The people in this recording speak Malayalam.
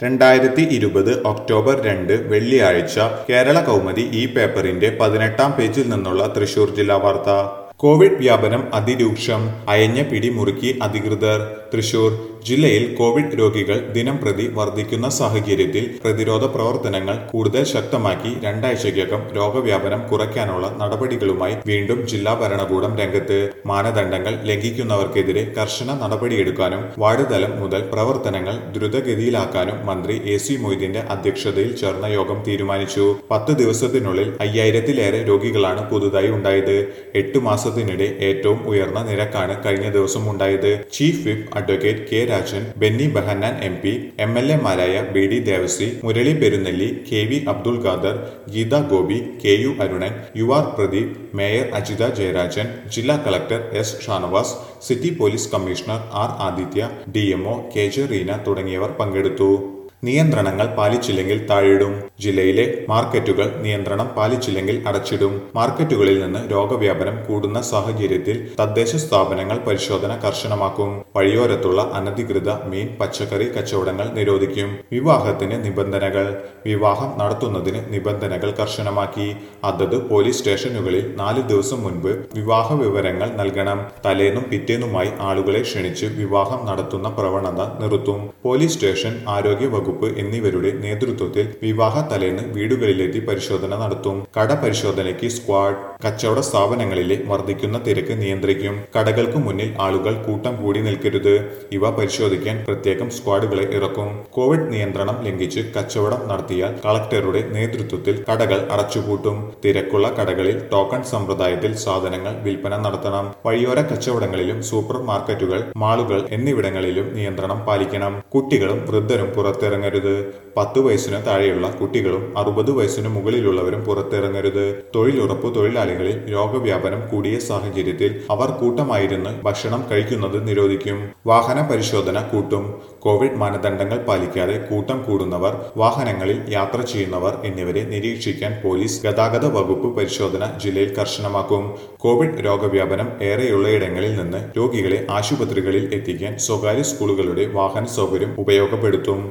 രണ്ടായിരത്തി ഇരുപത് ഒക്ടോബർ രണ്ട് വെള്ളിയാഴ്ച കേരള കൗമുദി ഈ പേപ്പറിന്റെ പതിനെട്ടാം പേജിൽ നിന്നുള്ള തൃശൂർ ജില്ലാ വാർത്ത കോവിഡ് വ്യാപനം അതിരൂക്ഷം അയഞ്ഞ പിടി മുറുക്കി അധികൃതർ തൃശൂർ ജില്ലയിൽ കോവിഡ് രോഗികൾ ദിനം പ്രതി വർദ്ധിക്കുന്ന സാഹചര്യത്തിൽ പ്രതിരോധ പ്രവർത്തനങ്ങൾ കൂടുതൽ ശക്തമാക്കി രണ്ടാഴ്ചയ്ക്കകം രോഗവ്യാപനം കുറയ്ക്കാനുള്ള നടപടികളുമായി വീണ്ടും ജില്ലാ ഭരണകൂടം രംഗത്ത് മാനദണ്ഡങ്ങൾ ലംഘിക്കുന്നവർക്കെതിരെ കർശന നടപടിയെടുക്കാനും വാർഡ് തലം മുതൽ പ്രവർത്തനങ്ങൾ ദ്രുതഗതിയിലാക്കാനും മന്ത്രി എ സി മൊയ്തീന്റെ അധ്യക്ഷതയിൽ ചേർന്ന യോഗം തീരുമാനിച്ചു പത്ത് ദിവസത്തിനുള്ളിൽ അയ്യായിരത്തിലേറെ രോഗികളാണ് പുതുതായി ഉണ്ടായത് എട്ട് മാസത്തിനിടെ ഏറ്റവും ഉയർന്ന നിരക്കാണ് കഴിഞ്ഞ ദിവസം ഉണ്ടായത് chief whip advocate K Rajan Benny Behanan M P M L എമാരായ B D Devasi Murali Perunnelli K V Abdul Khader Geetha Gopi K U Arunan U R Pradeep mayor Ajitha Jayarajan ജില്ലാ collector S Shanavas city police commissioner R Adithya D MO K J Reena തുടങ്ങിയവർ പങ്കെടുത്തു നിയന്ത്രണങ്ങൾ പാലിച്ചില്ലെങ്കിൽ താഴിടും ജില്ലയിലെ മാർക്കറ്റുകൾ നിയന്ത്രണം പാലിച്ചില്ലെങ്കിൽ അടച്ചിടും മാർക്കറ്റുകളിൽ നിന്ന് രോഗവ്യാപനം കൂടുന്ന സാഹചര്യത്തിൽ തദ്ദേശ സ്ഥാപനങ്ങൾ പരിശോധന കർശനമാക്കും വഴിയോരത്തുള്ള അനധികൃത മീൻ പച്ചക്കറി കച്ചവടങ്ങൾ നിരോധിക്കും വിവാഹത്തിന് നിബന്ധനകൾ വിവാഹം നടത്തുന്നതിന് നിബന്ധനകൾ കർശനമാക്കി അതത് പോലീസ് സ്റ്റേഷനുകളിൽ നാല് ദിവസം മുൻപ് വിവാഹ വിവരങ്ങൾ നൽകണം തലേന്നും പിറ്റേന്നുമായി ആളുകളെ ക്ഷണിച്ച് വിവാഹം നടത്തുന്ന പ്രവണത നിർത്തും പോലീസ് സ്റ്റേഷൻ ആരോഗ്യ വകുപ്പ് എന്നിവരുടെ നേതൃത്വത്തിൽ വിവാഹ തലേന്ന് വീടുകളിലെത്തി പരിശോധന നടത്തും കട പരിശോധനയ്ക്ക് സ്ക്വാഡ് കച്ചവട സ്ഥാപനങ്ങളിലെ വർദ്ധിക്കുന്ന തിരക്ക് നിയന്ത്രിക്കും കടകൾക്ക് മുന്നിൽ ആളുകൾ കൂട്ടം കൂടി നിൽക്കരുത് ഇവ പരിശോധിക്കാൻ പ്രത്യേകം സ്ക്വാഡുകളെ ഇറക്കും കോവിഡ് നിയന്ത്രണം ലംഘിച്ച് കച്ചവടം നടത്തിയാൽ കളക്ടറുടെ നേതൃത്വത്തിൽ കടകൾ അടച്ചുപൂട്ടും തിരക്കുള്ള കടകളിൽ ടോക്കൺ സമ്പ്രദായത്തിൽ സാധനങ്ങൾ വിൽപ്പന നടത്തണം വഴിയോര കച്ചവടങ്ങളിലും സൂപ്പർ മാർക്കറ്റുകൾ മാളുകൾ എന്നിവിടങ്ങളിലും നിയന്ത്രണം പാലിക്കണം കുട്ടികളും വൃദ്ധരും പുറത്തിറങ്ങരുത് പത്ത് വയസ്സിന് താഴെയുള്ള കുട്ടികളും അറുപത് വയസ്സിന് മുകളിലുള്ളവരും പുറത്തിറങ്ങരുത് തൊഴിലുറപ്പ് തൊഴിലാളികളിൽ രോഗവ്യാപനം കൂടിയ സാഹചര്യത്തിൽ അവർ കൂട്ടമായിരുന്ന് ഭക്ഷണം കഴിക്കുന്നത് നിരോധിക്കും വാഹന പരിശോധന കൂട്ടും കോവിഡ് മാനദണ്ഡങ്ങൾ പാലിക്കാതെ കൂട്ടം കൂടുന്നവർ വാഹനങ്ങളിൽ യാത്ര ചെയ്യുന്നവർ എന്നിവരെ നിരീക്ഷിക്കാൻ പോലീസ് ഗതാഗത വകുപ്പ് പരിശോധന ജില്ലയിൽ കർശനമാക്കും കോവിഡ് രോഗവ്യാപനം ഏറെയുള്ളയിടങ്ങളിൽ നിന്ന് രോഗികളെ ആശുപത്രികളിൽ എത്തിക്കാൻ സ്വകാര്യ സ്കൂളുകളുടെ വാഹന സൗകര്യം ഉപയോഗപ്പെടുത്തും